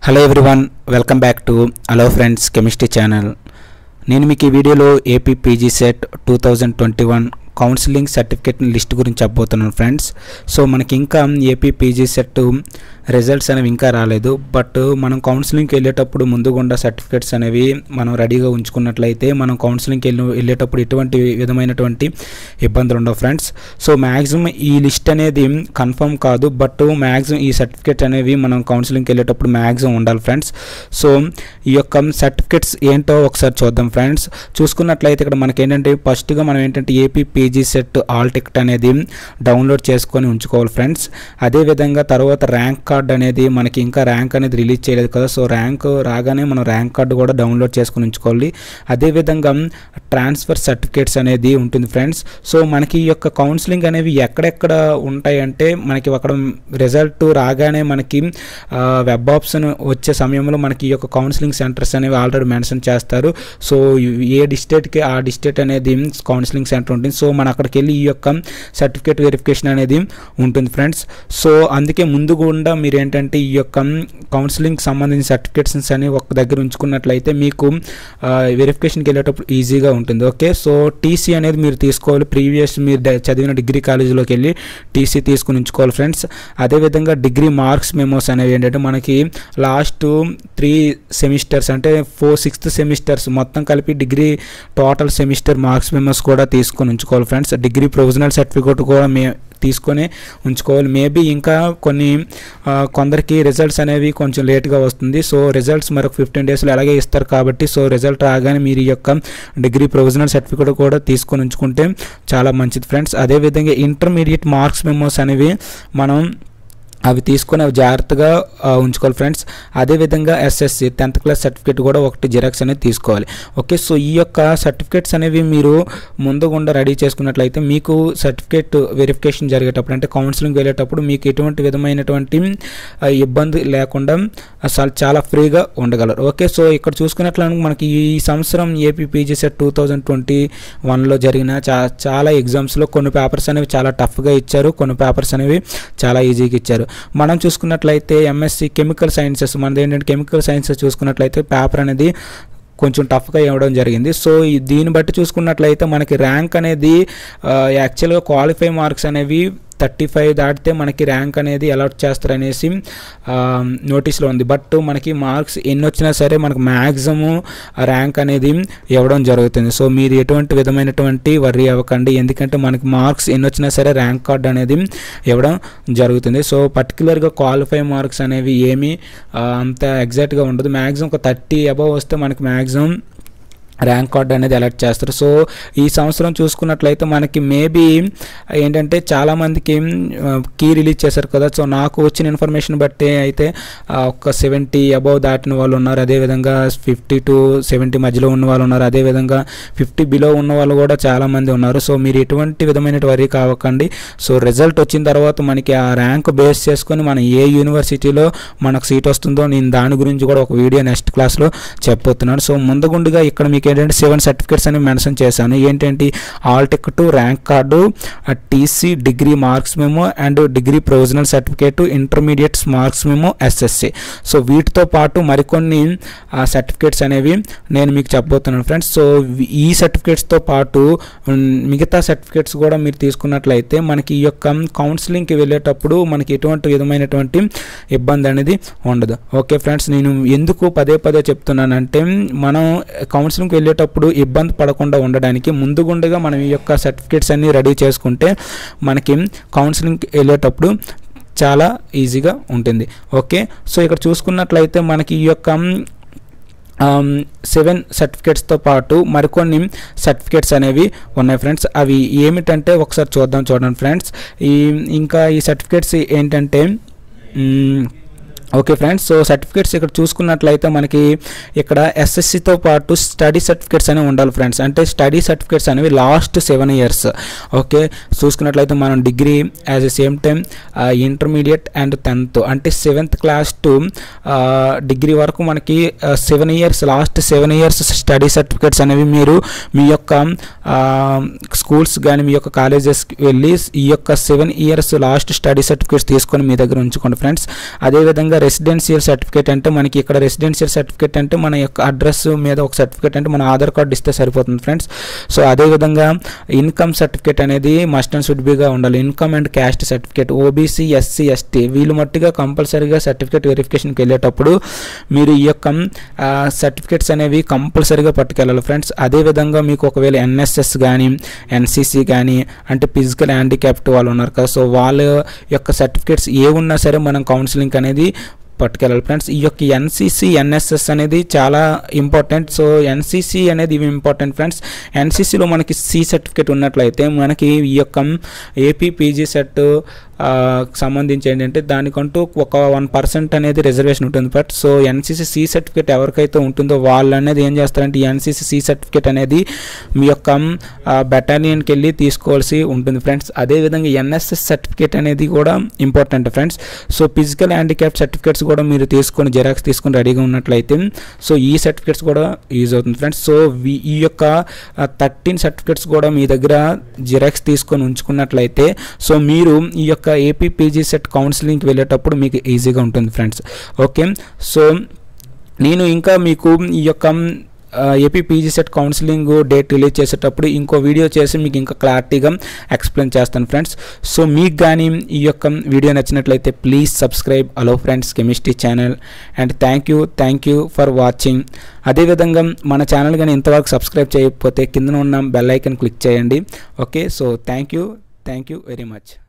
hello everyone welcome back to hello friends chemistry channel నేను మీకు ఈ వీడియోలో AP PG CET two thousand twenty one counselling certificate list గురించి చెప్పబోతున్నాను friends so మనకి ఇంకా ఏపీ పీజీ సెట్ రిజల్ట్స్ అనేవి ఇంకా రాలేదు బట్ మనం కౌన్సిలింగ్కి వెళ్ళేటప్పుడు ముందుగుండా సర్టిఫికేట్స్ అనేవి మనం రెడీగా ఉంచుకున్నట్లయితే మనం కౌన్సిలింగ్కి వెళ్ళి వెళ్ళేటప్పుడు ఎటువంటి విధమైనటువంటి ఇబ్బందులు ఉండవు ఫ్రెండ్స్ సో మ్యాక్సిమం ఈ లిస్ట్ అనేది కన్ఫర్మ్ కాదు బట్ మ్యాక్సిమం ఈ సర్టిఫికేట్స్ అనేవి మనం కౌన్సిలింగ్కి వెళ్ళేటప్పుడు మ్యాక్సిమం ఉండాలి ఫ్రెండ్స్ సో ఈ యొక్క సర్టిఫికేట్స్ ఏంటో ఒకసారి చూద్దాం ఫ్రెండ్స్ చూసుకున్నట్లయితే ఇక్కడ మనకి ఏంటంటే ఫస్ట్గా మనం ఏంటంటే AP PG CET hall ticket అనేది డౌన్లోడ్ చేసుకొని ఉంచుకోవాలి ఫ్రెండ్స్ అదేవిధంగా తర్వాత ర్యాంక్ కార్డ్ అనేది మనకి ఇంకా ర్యాంక్ అనేది రిలీజ్ చేయలేదు కదా సో ర్యాంక్ రాగానే మనం ర్యాంక్ కార్డు కూడా డౌన్లోడ్ చేసుకొని ఉంచుకోవాలి అదేవిధంగా ట్రాన్స్ఫర్ సర్టిఫికేట్స్ అనేది ఉంటుంది ఫ్రెండ్స్ సో మనకి ఈ యొక్క కౌన్సిలింగ్ అనేవి ఎక్కడెక్కడ ఉంటాయంటే మనకి అక్కడ రిజల్ట్ రాగానే మనకి వెబ్ ఆప్షన్ వచ్చే సమయంలో మనకి ఈ యొక్క కౌన్సిలింగ్ సెంటర్స్ అనేవి ఆల్రెడీ మెన్షన్ చేస్తారు సో ఏ డిస్ట్రిక్ట్కి ఆ డిస్ట్రిక్ట్ అనేది కౌన్సిలింగ్ సెంటర్ ఉంటుంది సో మనం అక్కడికి వెళ్ళి ఈ యొక్క సర్టిఫికేట్ వెరిఫికేషన్ అనేది ఉంటుంది ఫ్రెండ్స్ సో అందుకే ముందు గుండా మీరు ఏంటంటే ఈ యొక్క కౌన్సిలింగ్ సంబంధించిన సర్టిఫికేట్స్ అని ఒక దగ్గర ఉంచుకున్నట్లయితే మీకు వెరిఫికేషన్కి వెళ్ళేటప్పుడు ఈజీగా ఉంటుంది ఓకే సో టీసీ అనేది మీరు తీసుకోవాలి ప్రీవియస్ మీరు డ- చదివిన డిగ్రీ కాలేజీలోకి వెళ్ళి టీసీ తీసుకుని ఉంచుకోవాలి ఫ్రెండ్స్ అదేవిధంగా డిగ్రీ మార్క్స్ మెమోస్ అనేవి ఏంటంటే మనకి లాస్ట్ త్రీ సెమిస్టర్స్ అంటే ఫోర్ సిక్స్త్ సెమిస్టర్స్ మొత్తం కలిపి degree total semester marks memos కూడా తీసుకొని ఉంచుకోవాలి ఫ్రెండ్స్ డిగ్రీ ప్రొవిజనల్ సర్టిఫికేట్ కూడా మే తీసుకొని ఉంచుకోవాలి మేబీ ఇంకా కొన్ని ఆ, కొందరికి రిజల్ట్స్ అనేవి కొంచెం లేట్గా వస్తుంది సో రిజల్ట్స్ మరొక ఫిఫ్టీన్ డేస్లో అలాగే ఇస్తారు కాబట్టి సో రిజల్ట్ రాగానే మీరు ఈ యొక్క డిగ్రీ ప్రొవిజనల్ సర్టిఫికేట్ కూడా తీసుకొని ఉంచుకుంటే చాలా మంచిది ఫ్రెండ్స్ అదేవిధంగా ఇంటర్మీడియట్ మార్క్స్ మెమోస్ అనేవి మనం అవి తీసుకొని అవి జాగ్రత్తగా ఆ, ఉంచుకోవాలి ఫ్రెండ్స్ అదేవిధంగా ఎస్ఎస్సి టెన్త్ క్లాస్ సర్టిఫికేట్ కూడా ఒకటి జిరాక్స్ అనేది తీసుకోవాలి ఓకే సో ఈ యొక్క సర్టిఫికేట్స్ అనేవి మీరు ముందుగుండా రెడీ చేసుకున్నట్లయితే మీకు సర్టిఫికేట్ వెరిఫికేషన్ జరిగేటప్పుడు అంటే కౌన్సిలింగ్ వెళ్ళేటప్పుడు మీకు ఎటువంటి విధమైనటువంటి ఆ, ఇబ్బంది లేకుండా అసలు చాలా ఫ్రీగా ఉండగలరు ఓకే సో ఇక్కడ చూసుకున్నట్లయితే మనకి ఈ సంవత్సరం AP PG CET two thousand twenty వన్లో జరిగిన చా చాలా ఎగ్జామ్స్లో కొన్ని పేపర్స్ అనేవి చాలా టఫ్గా ఇచ్చారు కొన్ని పేపర్స్ అనేవి చాలా ఈజీగా ఇచ్చారు మనం చూసుకున్నట్లయితే ఎంఎస్సి కెమికల్ సైన్సెస్ మనది ఏంటంటే కెమికల్ సైన్సెస్ చూసుకున్నట్లయితే పేపర్ అనేది కొంచెం టఫ్గా ఇవ్వడం జరిగింది సో ఈ- దీన్ని బట్టి చూసుకున్నట్లయితే మనకి ర్యాంక్ అనేది యాక్చువల్గా క్వాలిఫై మార్క్స్ అనేవి థర్టీ ఫైవ్ దాటితే మనకి ర్యాంక్ అనేది అలాట్ చేస్తారు అనేసి నోటీస్లో ఉంది బట్ మనకి మార్క్స్ ఎన్ని వచ్చినా సరే మనకు మ్యాక్సిమం ర్యాంక్ అనేది ఇవ్వడం జరుగుతుంది సో మీరు ఎటువంటి విధమైనటువంటి వర్రీ అవ్వకండి ఎందుకంటే మనకి మార్క్స్ ఎన్ని వచ్చినా సరే ర్యాంక్ కార్డ్ అనేది ఇవ్వడం జరుగుతుంది సో పర్టికులర్గా క్వాలిఫై మార్క్స్ అనేవి ఏమీ ఆ, అంత ఎగ్జాక్ట్గా ఉండదు మ్యాక్సిమం ఒక థర్టీ అబవ్ వస్తే మనకి మ్యాక్సిమం ర్యాంక్ కార్డ్ అనేది అలర్ట్ చేస్తారు సో ఈ సంవత్సరం చూసుకున్నట్లయితే మనకి మేబీ ఏంటంటే చాలామందికి కీ రిలీజ్ చేశారు కదా సో నాకు వచ్చిన ఇన్ఫర్మేషన్ బట్టి అయితే ఆ, ఒక సెవెంటీ అబవ్ దాటిన వాళ్ళు ఉన్నారు అదేవిధంగా ఫిఫ్టీ టు సెవెంటీ మధ్యలో ఉన్న వాళ్ళు ఉన్నారు అదేవిధంగా ఫిఫ్టీ బిలో ఉన్న వాళ్ళు కూడా చాలామంది ఉన్నారు సో మీరు ఎటువంటి విధమైన వరీ కావకండి సో రిజల్ట్ వచ్చిన తర్వాత మనకి ఆ ర్యాంక్ బేస్ చేసుకొని మనం ఏ యూనివర్సిటీలో మనకు సీట్ వస్తుందో నేను దాని గురించి కూడా ఒక వీడియో నెక్స్ట్ క్లాస్లో చెప్పబోతున్నాను సో ముందుగుండుగా ఇక్కడ మీకు ఏంటంటే సెవెన్ సర్టిఫికేట్స్ అని మెన్షన్ చేశాను ఏంటంటే hall ticket rank card TC degree marks memo and degree provisional certificate intermediate marks memo SSC so వీటితో పాటు మరికొన్ని సర్టిఫికేట్స్ అనేవి నేను మీకు చెప్పబోతున్నాను ఫ్రెండ్స్ సో వి- ఈ సర్టిఫికేట్స్తో పాటు ఉమ్, మిగతా సర్టిఫికేట్స్ కూడా మీరు తీసుకున్నట్లయితే మనకి ఈ యొక్క కౌన్సిలింగ్కి వెళ్ళేటప్పుడు మనకి ఎటువంటి విధమైనటువంటి ఇబ్బంది అనేది ఉండదు ఓకే ఫ్రెండ్స్ నేను ఎందుకు పదే పదే చెప్తున్నానంటే మనం కౌన్సిలింగ్కి వెళ్ళేటప్పుడు ఇబ్బంది పడకుండా ఉండడానికి ముందుగుండగా మనం ఈ యొక్క సర్టిఫికేట్స్ అన్ని రెడీ చేసుకుంటే మనకి కౌన్సిలింగ్కి వెళ్ళేటప్పుడు చాలా ఈజీగా ఉంటుంది ఓకే సో ఇక్కడ చూసుకున్నట్లయితే మనకి ఈ యొక్క సెవెన్ సర్టిఫికేట్స్తో పాటు మరికొన్ని సర్టిఫికేట్స్ అనేవి ఉన్నాయి ఫ్రెండ్స్ అవి ఏమిటంటే ఒకసారి చూద్దాం చూడండి ఫ్రెండ్స్ ఈ ఇంకా ఈ సర్టిఫికేట్స్ ఏంటంటే hmm, okay friends so certificates ఇక్కడ చూసుకున్నట్లయితే మనకి ఇక్కడ ఎస్ఎస్సితో పాటు స్టడీ సర్టిఫికేట్స్ అనేవి ఉండాలి ఫ్రెండ్స్ అంటే స్టడీ సర్టిఫికేట్స్ అనేవి లాస్ట్ సెవెన్ ఇయర్స్ ఓకే చూసుకున్నట్లయితే మనం degree as a same time intermediate and tenth అంటే సెవెంత్ క్లాస్ టు డిగ్రీ వరకు మనకి seven years last seven years study certificates అనేవి మీరు మీ యొక్క స్కూల్స్ కానీ మీ యొక్క కాలేజెస్కి వెళ్ళి ఈ యొక్క seven years last study certificates తీసుకొని మీ దగ్గర ఉంచుకోండి ఫ్రెండ్స్ అదేవిధంగా రెసిడెన్షియల్ సర్టిఫికేట్ అంటే మనకి ఇక్కడ రెసిడెన్షియల్ సర్టిఫికేట్ అంటే మన యొక్క అడ్రస్ మీద ఒక సర్టిఫికేట్ అంటే మన ఆధార్ కార్డు ఇస్తే సరిపోతుంది ఫ్రెండ్స్ సో అదేవిధంగా ఇన్కమ్ సర్టిఫికేట్ అనేది మస్ట్ అండ్ షుడ్ బిగా ఉండాలి income and caste certificate OBC SC ST వీళ్ళు మట్టుగా కంపల్సరీగా సర్టిఫికేట్ వెరిఫికేషన్కి వెళ్ళేటప్పుడు మీరు ఈ యొక్క సర్టిఫికేట్స్ అనేవి కంపల్సరీగా పట్టుకెళ్ళాలి ఫ్రెండ్స్ అదేవిధంగా మీకు ఒకవేళ ఎన్ఎస్ఎస్ కానీ ఎన్సీసీ కానీ అంటే ఫిజికల్ హ్యాండిక్యాప్ట్ వాళ్ళు ఉన్నారు కదా సో వాళ్ళ యొక్క సర్టిఫికేట్స్ ఏ ఉన్నా సరే మనం కౌన్సిలింగ్ అనేది పట్టుకెళ్ళాలి ఫ్రెండ్స్ ఈ యొక్క ఎన్సీసీ ఎన్ఎస్ఎస్ అనేది చాలా ఇంపార్టెంట్ సో ఎన్సీసీ అనేది ఇవి ఇంపార్టెంట్ ఫ్రెండ్స్ ఎన్సీసీలో మనకి సి సర్టిఫికేట్ ఉన్నట్లయితే మనకి ఈ యొక్క ఏపీ పీజీ సెట్ సంబంధించి ఏంటంటే దానికంటూ ఒక వన్ పర్సెంట్ అనేది రిజర్వేషన్ ఉంటుంది but so NCC C certificate ఎవరికైతే ఉంటుందో వాళ్ళు అనేది ఏం చేస్తారంటే ఈ ఎన్సీసీ సి సర్టిఫికేట్ అనేది మీ యొక్క బెటాలియన్కి వెళ్ళి తీసుకోవాల్సి ఉంటుంది ఫ్రెండ్స్ అదేవిధంగా ఎన్ఎస్ఎస్ సర్టిఫికేట్ అనేది కూడా important friends so physical handicap certificates కూడా మీరు తీసుకొని జెరాక్స్ తీసుకొని రెడీగా ఉన్నట్లయితే సో ఈ సర్టిఫికేట్స్ కూడా యూజ్ అవుతుంది ఫ్రెండ్స్ సో ఈ యొక్క థర్టీన్ సర్టిఫికేట్స్ కూడా మీ దగ్గర జిరాక్స్ తీసుకొని ఉంచుకున్నట్లయితే సో మీరు ఈ యొక్క ఏపీ పీజీ సెట్ కౌన్సిలింగ్కి వెళ్ళేటప్పుడు మీకు ఈజీగా ఉంటుంది ఫ్రెండ్స్ ఓకే సో నేను ఇంకా మీకు ఈ యొక్క AP PG CET counselling date release చేసేటప్పుడు ఇంకో వీడియో చేసి మీకు ఇంకా క్లారిటీగా ఎక్స్ప్లెయిన్ చేస్తాను ఫ్రెండ్స్ సో మీకు కానీ ఈ యొక్క వీడియో నచ్చినట్లయితే please subscribe hello friends chemistry channel and thank you thank you for watching అదేవిధంగా మన ఛానల్ కానీ ఇంతవరకు సబ్స్క్రైబ్ చేయకపోతే కింద ఉన్న బెల్ ఐకన్ క్లిక్ చేయండి okay so thank you thank you very much